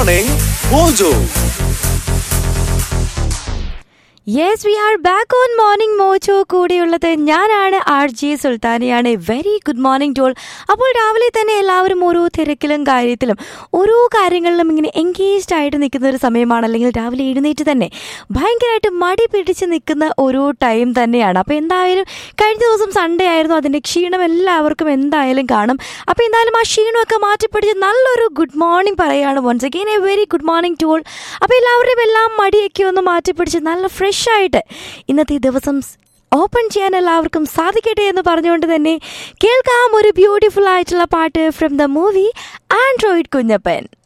Morning Mojo. Yes we are back on morning mojo കൂടെയുള്ളത് ഞാനാണ് R G സുൽത്താനയാണ് very good morning to all അപ്പോൾ രാവിലെ തന്നെ എല്ലാവരും ഓരോ തിരക്കിലും കാര്യത്തിലും ഓരോ കാര്യങ്ങളിലും ഇങ്ങനെ എൻഗേജ്ഡ് ആയിട്ട് നിൽക്കുന്ന ഒരു സമയമാണ് അല്ലെങ്കിൽ രാവിലെ എഴുന്നേറ്റ് തന്നെ ഭയങ്കരമായിട്ട് മടി പിടിച്ച് നിൽക്കുന്ന ഒരു ടൈം തന്നെയാണ് അപ്പോൾ എന്തായാലും കഴിഞ്ഞ ദിവസം സൺഡേ ആയിരുന്നു അതിൻ്റെ ക്ഷീണം എല്ലാവർക്കും എന്തായാലും കാണും അപ്പോൾ എന്തായാലും ആ ക്ഷീണമൊക്കെ മാറ്റിപ്പിടിച്ച് നല്ലൊരു ഗുഡ് മോർണിംഗ് പറയുകയാണ് once again a very good morning to all അപ്പോൾ എല്ലാവരുടെയും എല്ലാം മടിയൊക്കെ ഒന്ന് മാറ്റിപ്പിടിച്ച് നല്ല ഫ്രഷ് ആയിട്ട് ഇന്നത്തെ ദിവസം ഓപ്പൺ ചെയ്യാൻ എല്ലാവർക്കും സാധിക്കട്ടെ എന്ന് പറഞ്ഞുകൊണ്ട് തന്നെ കേൾക്കാം ഒരു ബ്യൂട്ടിഫുൾ ആയിട്ടുള്ള പാട്ട് from the movie android Kunjappan